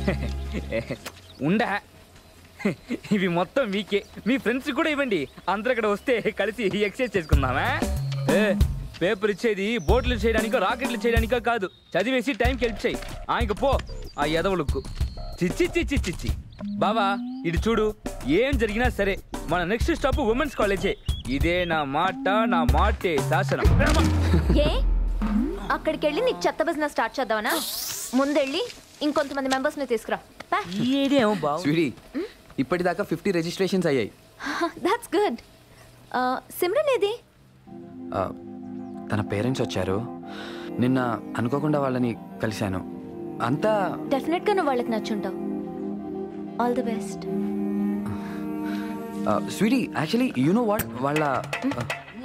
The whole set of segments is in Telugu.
ఉండా ఇవి మొత్తం మీకే మీ ఫ్రెండ్స్ కూడా ఇవ్వండి అందరు ఇక్కడ వస్తే కలిసి ఎక్సర్సైజ్ చేసుకుందామా ఏ, పేపర్ ఇచ్చేది బోట్లు చేయడానికో రాకెట్లు చేయడానికో కాదు చదివేసి టైంకి హెల్ప్ చేయి ఆ, ఇంక పో ఆ ఎదవలుక్కు చిచ్చి చిచ్చి చిచ్చి బావా ఇటు చూడు ఏం జరిగినా సరే మన నెక్స్ట్ స్టాప్ ఉమెన్స్ కాలేజే ఇదే నా మాట నా మాటే శాసనం ఏ అక్కడికి వెళ్ళి నీకు చెత్త బిజినెస్ స్టార్ట్ చేద్దామనా ముందెళ్ళి ఇంకొంతమంది మెంబర్స్ ని తీసుకురా ఈ ఐడియా ఏమో బావ స్వీటీ ఇప్పటిదాకా ఫిఫ్టీ రిజిస్ట్రేషన్స్ అయ్యాయి దాట్స్ గుడ్ సిమ్రన్ ఏది ఆ, తన పేరెంట్స్ వచ్చారు నిన్న అనుకోకుండా వాళ్ళని కలిశాను అంతా డెఫినెట్ గా నువ్వు వాళ్ళకి నచ్చుంటావు all the best Sweety actually you know what వాళ్ళ ఆ,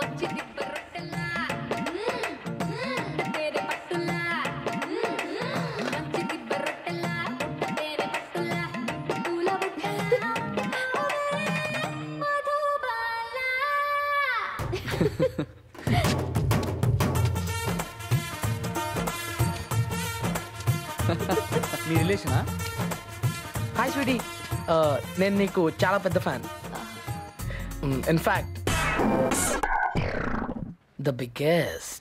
మీ రిలేషనా హాయ్ స్వీటీ నేను నీకు చాలా పెద్ద ఫ్యాన్ ఇన్ఫాక్ట్ ద బిగ్గెస్ట్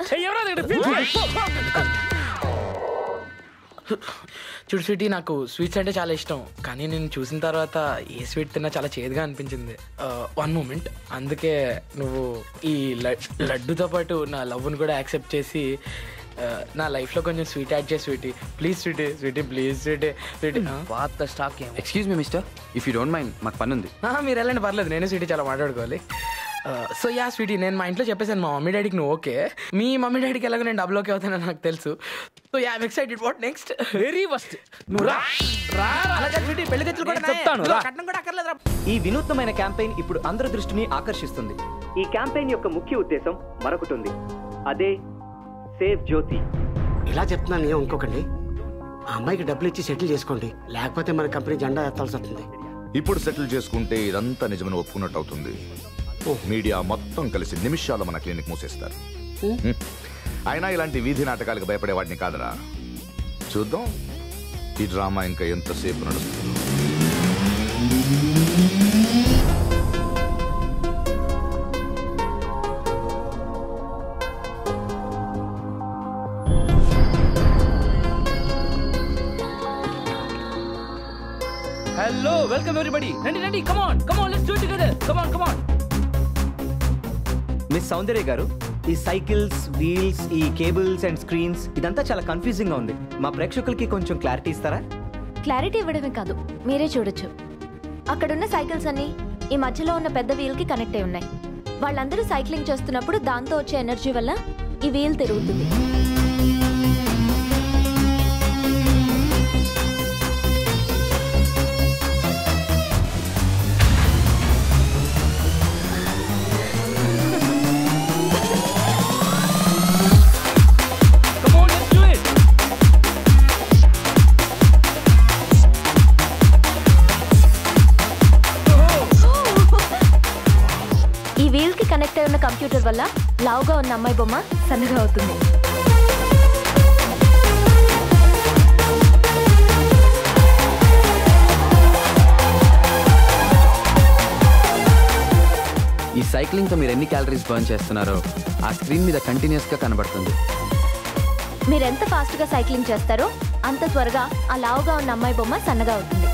చూడు స్వీటీ నాకు స్వీట్స్ అంటే చాలా ఇష్టం కానీ నేను చూసిన తర్వాత ఏ స్వీట్ తిన్నా చాలా చేదుగా అనిపించింది వన్ మూమెంట్ అందుకే నువ్వు ఈ లడ్- లడ్డుతో పాటు నా లవ్ని కూడా యాక్సెప్ట్ చేసి ఆ, నా లైఫ్లో కొంచెం స్వీట్ యాడ్ చేసి Sweety please Sweety Sweety please Sweety Sweety పాత స్టాక్ ఏమో excuse me mister if you don't mind మాకు పని ఉంది ఆ, మీరు వెళ్ళండి పర్లేదు నేను స్వీటీ చాలా మాట్లాడుకోవాలి సో యా స్వీటీ నేను మా ఇంట్లో చెప్పేసాను మా మమ్మీ డాడీకి నువ్వు ఓకే మీ మమ్మీ డాడీకి ఎలాగో నేను డబ్బులు ఓకే అవుతానని నాకు తెలుసు so yeah excited what next very first నువ్వు రా రా రా. అలాగే స్వీటీ పెళ్లి ఖర్చులు కూడా నేను చెప్తాను, నాయే. రా. కట్నం కూడా అక్కర్లేదురా ఈ వినూత్నమైన క్యాంపెయిన్ ఇప్పుడు అందరి దృష్టిని ఆకర్షిస్తుంది ఈ క్యాంపెయిన్ యొక్క ముఖ్య ఉద్దేశం మరొకటి ఉంది అదే సేవ్ జ్యోతి ఇలా చెప్తున్నాను ఏం అనుకోకండి ఆ అమ్మాయికి డబ్బులు ఇచ్చి సెటిల్ చేసుకోండి లేకపోతే మన కంపెనీ జెండా ఎత్తాల్సి వస్తుంది ఇప్పుడు సెటిల్ చేసుకుంటే ఇదంతా నిజమని ఒప్పుకున్నట్టు అవుతుంది మీడియా మొత్తం కలిసి నిమిషాలు మన క్లినిక్ మూసేస్తారు హ్మ్. అయినా ఇలాంటి వీధి నాటకాలకు భయపడే వాడిని కాదరా చూద్దాం ఈ డ్రామా ఇంకా ఎంతసేపు నడుస్తుంది హలో వెల్కమ్ ఎవ్రీబడి రండి రండి come on come on let's do together come on come on miss Soundarya garu ఈ సైకిల్స్ వీల్స్ ఈ కేబుల్స్ అండ్ స్క్రీన్స్ ఇదంతా చాలా కన్ఫ్యూజింగ్ గా ఉంది మా ప్రేక్షకులకి కొంచెం క్లారిటీ ఇస్తారా క్లారిటీ ఇవ్వడమే కాదు మీరే చూడొచ్చు అక్కడున్న సైకిల్స్ అన్ని ఈ మధ్యలో ఉన్న పెద్ద వీల్ కి కనెక్ట్ అయి ఉన్నాయి వాళ్ళందరూ సైక్లింగ్ చేస్తున్నప్పుడు దాంతో వచ్చే ఎనర్జీ వల్ల ఈ వీల్ తిరుగుతుంది come on let's do it ఈ వీల్ కి కనెక్ట్ అయి ఉన్న కంప్యూటర్ వల్ల లావుగా ఉన్న అమ్మాయి బొమ్మ సన్నగా అవుతుంది ఈ సైక్లింగ్తో మీరు ఎన్ని క్యాలరీస్ బర్న్ చేస్తున్నారో ఆ స్క్రీన్ మీద కంటిన్యూస్గా కనబడుతుంది మీరు ఎంత ఫాస్ట్ గా సైక్లింగ్ చేస్తారో అంత త్వరగా ఆ లావుగా ఉన్న అమ్మాయి బొమ్మ సన్నగా అవుతుంది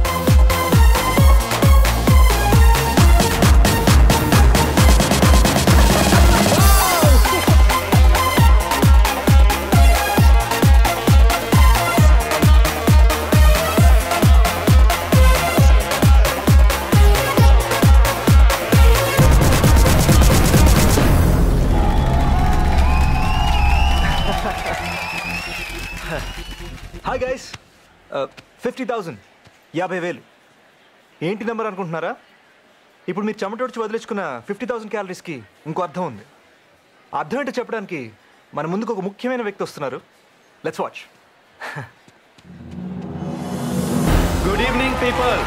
హాయ్ గైస్ ఫిఫ్టీ థౌజండ్ యాభై వేలు ఏంటి నెంబర్ అనుకుంటున్నారా ఇప్పుడు మీరు చెమటోడ్చి వదిలేసుకున్న ఫిఫ్టీ థౌసండ్ క్యాలరీస్కి ఇంకో అర్థం ఉంది ఆ అర్థం ఏంటో చెప్పడానికి మన ముందుకు ఒక ముఖ్యమైన వ్యక్తి వస్తున్నారు let's watch good evening people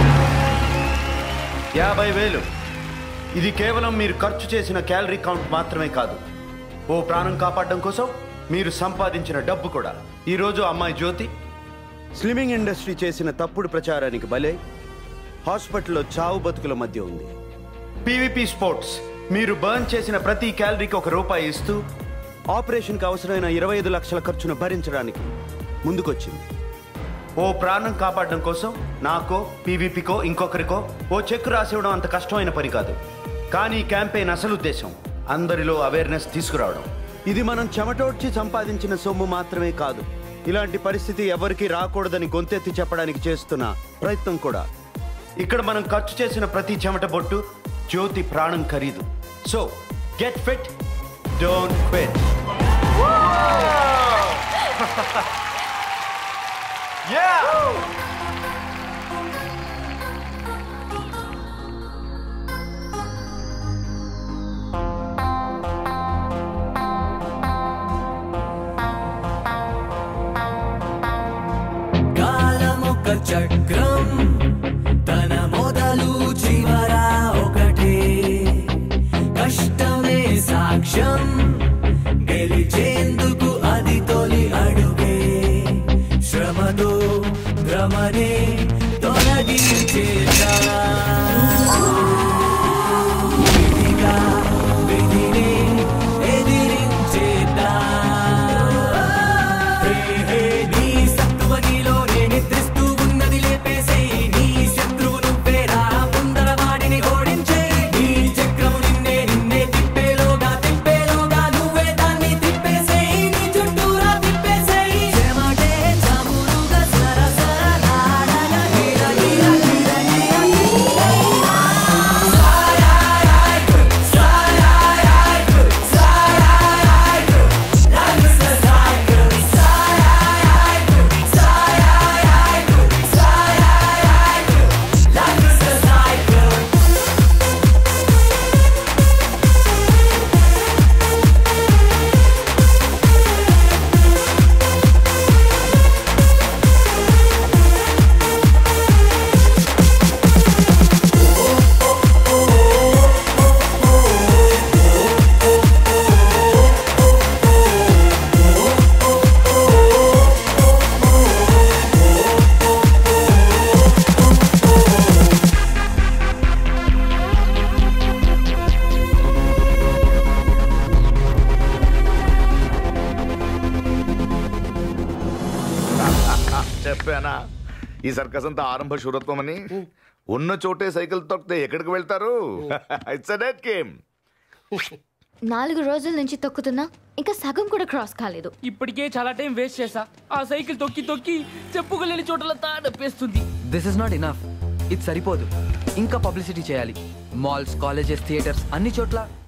యాభై వేలు ఇది కేవలం మీరు ఖర్చు చేసిన క్యాలరీ కౌంట్ మాత్రమే కాదు ఓ ప్రాణం కాపాడడం కోసం మీరు సంపాదించిన డబ్బు కూడా ఈరోజు అమ్మాయి జ్యోతి స్లిమ్మింగ్ ఇండస్ట్రీ చేసిన తప్పుడు ప్రచారానికి బలై హాస్పిటల్లో చావు బతుకుల మధ్య ఉంది పీవీపీ స్పోర్ట్స్ మీరు బర్న్ చేసిన ప్రతి క్యాలరీకి ఒక రూపాయి ఇస్తూ ఆపరేషన్కి అవసరమైన ఇరవై ఐదు లక్షల ఖర్చును భరించడానికి ముందుకొచ్చింది ఓ ప్రాణం కాపాడడం కోసం నాకో పీవీపీకో ఇంకొకరికో ఓ చెక్ రాసివ్వడం అంత కష్టమైన పని కాదు కానీ ఈ క్యాంపెయిన్ అసలు ఉద్దేశం అందరిలో అవేర్నెస్ తీసుకురావడం ఇది మనం చెమటోడ్చి సంపాదించిన సొమ్ము మాత్రమే కాదు ఇలాంటి పరిస్థితి ఎవరికి రాకూడదని గొంతెత్తి చెప్పడానికి చేస్తున్న ప్రయత్నం కూడా ఇక్కడ మనం ఖర్చు చేసిన ప్రతి చెమట బొట్టు జ్యోతి ప్రాణం ఖరీదు so get fit don't quit కాలమొక చక్రం తన మొదలు చివర ఒకటే కష్టమే సాక్ష్యం గెలిచేందుకు అది తొలి అడుగే శ్రమతో భ్రమనే తొలగించేదా విధిగా విధినే ఎదిరించేదా హే నీ సత్తువ నీలోనే నిద్రిస్తూ ఉన్నది లేపేసేయ్ నీ శత్రువు నువ్వేరా ముందర వాడిని ఓడించేయ్ నీ చక్రము నిన్నే నిన్నే తిప్పేలోగా తిప్పేలోగా నువ్వే దాన్ని తిప్పేసేయ్ నీ చుట్టూరా తిప్పేసేయ్ చెమటే చమురుగా సర సర నాడగా గిర గిర గిర గిర చెప్పానా ఈ సర్కస్ అంతా ఆరంభ శూరత్వం అని ఉన్న చోటే సైకిల్ తొక్కితే ఎక్కడికి వెళ్తారు ఇట్స్ డెట్ గేమ్ నాలుగు రోజుల నుంచి తొక్కుతున్నా ఇంకా సగం కూడా క్రాస్ కాలేదు ఇప్పటికే చాలా టైం వేస్ట్ చేసా ఆ సైకిల్ తొక్కి తొక్కి చెప్పుకోలేని చోటలంతా నొప్పేస్తుంది దిస్ ఇస్ నాట్ ఇనఫ్ ఇది సరిపోదు ఇంకా పబ్లిసిటీ చేయాలి మాల్స్ కాలేజెస్ థియేటర్స్ అన్ని చోట్ల